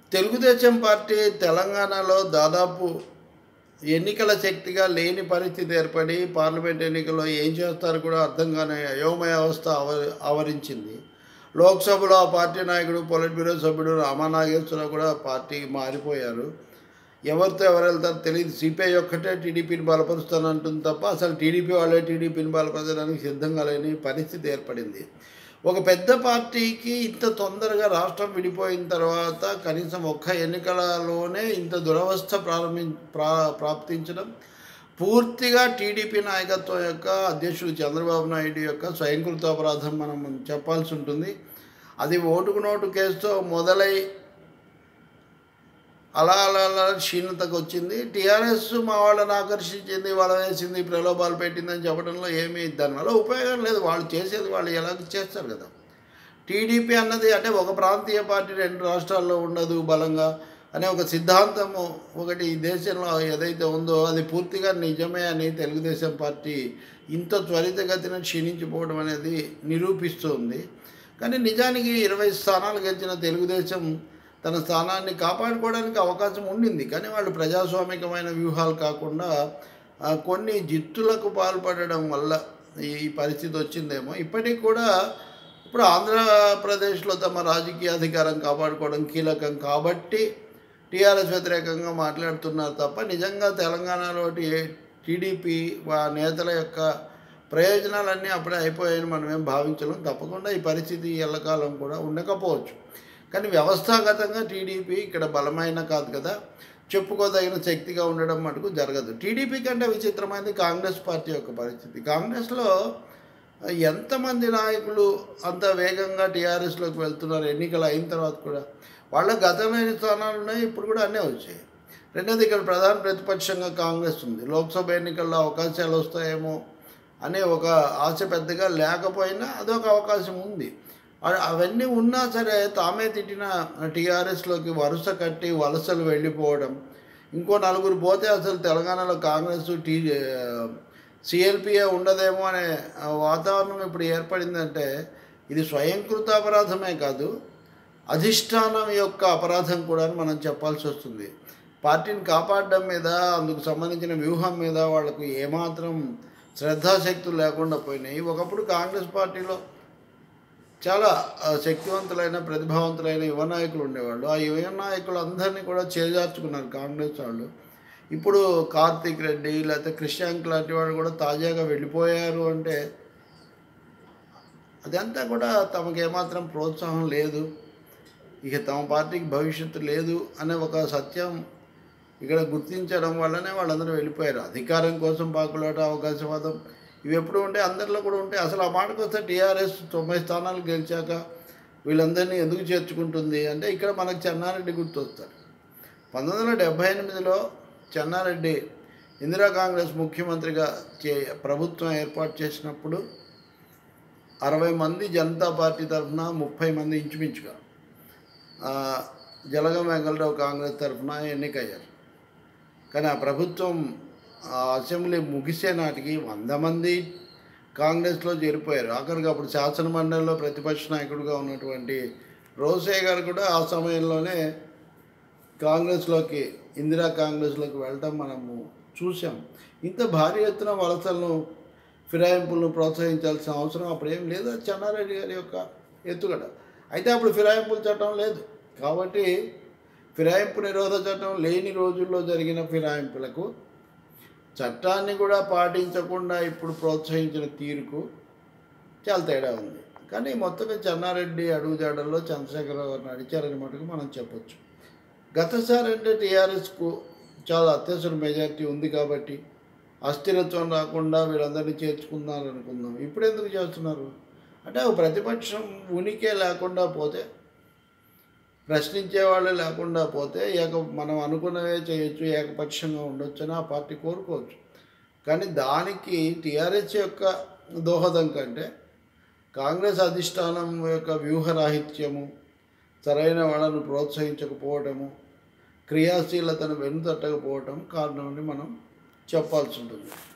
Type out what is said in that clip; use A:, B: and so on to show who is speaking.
A: Telugu Desam party తెలంగాణలో దాదాపు ఎన్నికల శక్తిగా లేని పరిస్థితి ఏర్పడి పార్లమెంట్ ఎన్నికల్లో ఏం చేస్తారో కూడా అర్థం కాని అయోమయ అవస్థ ఆవ ఆవరించింది లోక్సభలో ఆ పార్టీ నాయకుడు పొలిట్ బ్యూరో సభ్యుడు రామానాగేశ్వరరావు కూడా పార్టీకి మారిపోయారు ఎవరితో ఎవరు వెళ్తారో తెలియదు సిపిఐ ఒక్కటే టీడీపీని బలపరుస్తానంటుంది తప్ప అసలు టీడీపీ వాళ్ళే టీడీపీని బలపరచడానికి సిద్ధంగా లేని పరిస్థితి ఏర్పడింది ఒక పెద్ద పార్టీకి ఇంత తొందరగా రాష్ట్రం విడిపోయిన తర్వాత కనీసం ఒక్క ఎన్నికలలోనే ఇంత దురవస్థ ప్రారంభి ప్రా ప్రాప్తించడం పూర్తిగా టీడీపీ నాయకత్వం యొక్క అధ్యక్షుడు చంద్రబాబు నాయుడు యొక్క స్వయంకృత అపరాధం మనం చెప్పాల్సి ఉంటుంది అది ఓటుకు నోటు కేసుతో మొదలై అలా అలా అలా క్షీణతకు వచ్చింది టీఆర్ఎస్ మా వాళ్ళని ఆకర్షించింది వాళ్ళ వేసింది ప్రలోభాలు పెట్టిందని చెప్పడంలో ఏమీ దానివల్ల ఉపయోగం లేదు వాళ్ళు చేసేది వాళ్ళు ఎలా చేస్తారు కదా టీడీపీ అన్నది అంటే ఒక ప్రాంతీయ పార్టీ రెండు రాష్ట్రాల్లో ఉండదు బలంగా అనే ఒక సిద్ధాంతము ఒకటి ఈ దేశంలో ఏదైతే ఉందో అది పూర్తిగా నిజమే అని తెలుగుదేశం పార్టీ ఇంత త్వరితగతిన క్షీణించిపోవడం అనేది నిరూపిస్తుంది కానీ నిజానికి ఇరవై స్థానాలు గెలిచిన తెలుగుదేశం తన స్థానాన్ని కాపాడుకోవడానికి అవకాశం ఉండింది కానీ వాళ్ళు ప్రజాస్వామికమైన వ్యూహాలు కాకుండా ఆ, కొన్ని జిత్తులకు పాల్పడడం వల్ల ఈ పరిస్థితి వచ్చిందేమో ఇప్పటికి కూడా ఇప్పుడు ఆంధ్రప్రదేశ్లో తమ రాజకీయ అధికారం కాపాడుకోవడం కీలకం కాబట్టి టీఆర్ఎస్ వ్యతిరేకంగా మాట్లాడుతున్నారు తప్ప నిజంగా తెలంగాణలో టీడీపీ వా నేతల యొక్క ప్రయోజనాలన్నీ అప్పుడే అయిపోయాయని మనం ఏం భావించలేం తప్పకుండా ఈ పరిస్థితి ఎల్లకాలం కూడా ఉండకపోవచ్చు కానీ వ్యవస్థాగతంగా టీడీపీ ఇక్కడ బలమైన కాదు కదా చెప్పుకోదగిన శక్తిగా ఉండడం మటుకు జరగదు టీడీపీ కంటే విచిత్రమైనది కాంగ్రెస్ పార్టీ యొక్క పరిస్థితి కాంగ్రెస్లో ఎంతమంది నాయకులు అంత వేగంగా టీఆర్ఎస్లోకి వెళ్తున్నారు ఎన్నికలు అయిన తర్వాత కూడా వాళ్ళ గతంలో ఎన్ని స్థానాలు ఉన్నాయి ఇప్పుడు కూడా అన్నీ వచ్చాయి రెండోది ఇక్కడ ప్రధాన ప్రతిపక్షంగా కాంగ్రెస్ ఉంది లోక్సభ ఎన్నికల్లో అవకాశాలు వస్తాయేమో అనే ఒక ఆశ పెద్దగా లేకపోయినా అదొక అవకాశం ఉంది అ- అవన్నీ ఉన్నా సరే తామే తిట్టిన టీఆర్ఎస్లోకి వరుస కట్టి వలసలు వెళ్ళిపోవడం ఇంకో నలుగురు పోతే అసలు తెలంగాణలో కాంగ్రెస్ టీ సిఎల్పిఏ ఉండదేమో అనే ఆ, వాతావరణం ఇప్పుడు ఏర్పడిందంటే ఇది స్వయంకృత అపరాధమే కాదు అధిష్టానం యొక్క అపరాధం కూడా అని మనం చెప్పాల్సి వస్తుంది పార్టీని కాపాడడం మీద అందుకు సంబంధించిన వ్యూహం మీద వాళ్ళకు ఏమాత్రం శ్రద్ధాశక్తులు లేకుండా పోయినాయి ఒకప్పుడు కాంగ్రెస్ పార్టీలో చాలా ఆ, శక్తివంతులైన ప్రతిభావంతులైన యువ నాయకులు ఉండేవాళ్ళు ఆ యువ నాయకులు అందరినీ కూడా చేజార్చుకున్నారు కాంగ్రెస్ వాళ్ళు ఇప్పుడు కార్తీక్ రెడ్డి లేకపోతే క్రిషాంక్ లాంటి వాళ్ళు కూడా తాజాగా వెళ్ళిపోయారు అంటే అదంతా కూడా తమకు ఏమాత్రం ప్రోత్సాహం లేదు ఇక తమ పార్టీకి భవిష్యత్తు లేదు అనే ఒక సత్యం ఇక్కడ గుర్తించడం వల్లనే వాళ్ళందరూ వెళ్ళిపోయారు అధికారం కోసం పాకులాట అవకాశవాదం ఇవి ఎప్పుడు ఉంటే అందరిలో కూడా ఉంటాయి అసలు ఆ మాటకు వస్తే టీఆర్ఎస్ తొంభై స్థానాలు గెలిచాక వీళ్ళందరినీ ఎందుకు చేర్చుకుంటుంది అంటే ఇక్కడ మనకు చెన్నారెడ్డి గుర్తొస్తారు పంతొమ్మిది వందల డెబ్భై ఎనిమిదిలో చెన్నారెడ్డి ఇందిరా కాంగ్రెస్ ముఖ్యమంత్రిగా చే ప్రభుత్వం ఏర్పాటు చేసినప్పుడు అరవై మంది జనతా పార్టీ తరఫున ముప్పై మంది ఇంచుమించుగా ఆ, జలగం వెంకటరావు కాంగ్రెస్ తరఫున ఎన్నికయ్యారు కానీ ఆ ప్రభుత్వం ఆ అసెంబ్లీ ముగిసే నాటికి వంద మంది కాంగ్రెస్లో చేరిపోయారు ఆఖరికి అప్పుడు శాసన మండలిలో ప్రతిపక్ష నాయకుడిగా ఉన్నటువంటి రోసే గారు కూడా ఆ సమయంలోనే కాంగ్రెస్లోకి ఇందిరా కాంగ్రెస్లోకి వెళ్ళటం మనము చూసాం ఇంత భారీ ఎత్తున వలసలను ఫిరాయింపులను ప్రోత్సహించాల్సిన అవసరం అప్పుడు ఏం లేదు అది చెన్నారెడ్డి గారి యొక్క ఎత్తుగడ అయితే అప్పుడు ఫిరాయింపుల చట్టం లేదు కాబట్టి ఫిరాయింపు నిరోధ చట్టం లేని రోజుల్లో జరిగిన ఫిరాయింపులకు చట్టాన్ని కూడా పాటించకుండా ఇప్పుడు ప్రోత్సహించిన తీరుకు చాలా తేడా ఉంది కానీ మొత్తమే చెన్నారెడ్డి అడుగుజాడల్లో చంద్రశేఖరరావు గారు నడిచారని మటుకు మనం చెప్పొచ్చు గతసారి అంటే టీఆర్ఎస్కు చాలా అత్యవసర మెజారిటీ ఉంది కాబట్టి అస్థిరత్వం రాకుండా వీళ్ళందరినీ చేర్చుకుందాం అనుకుందాం ఇప్పుడు ఎందుకు చేస్తున్నారు అంటే ఒక ప్రతిపక్షం ఉనికే లేకుండా పోతే ప్రశ్నించే వాళ్ళే లేకుండా పోతే ఏక మనం అనుకున్నవే చేయొచ్చు ఏకపక్షంగా ఉండొచ్చు అని ఆ పార్టీ కోరుకోవచ్చు కానీ దానికి టీఆర్ఎస్ యొక్క దోహదం కంటే కాంగ్రెస్ అధిష్టానం యొక్క వ్యూహరాహిత్యము సరైన వాళ్ళను ప్రోత్సహించకపోవటము క్రియాశీలతను వెనుతట్టకపోవటం కారణమని మనం చెప్పాల్సి ఉంటుంది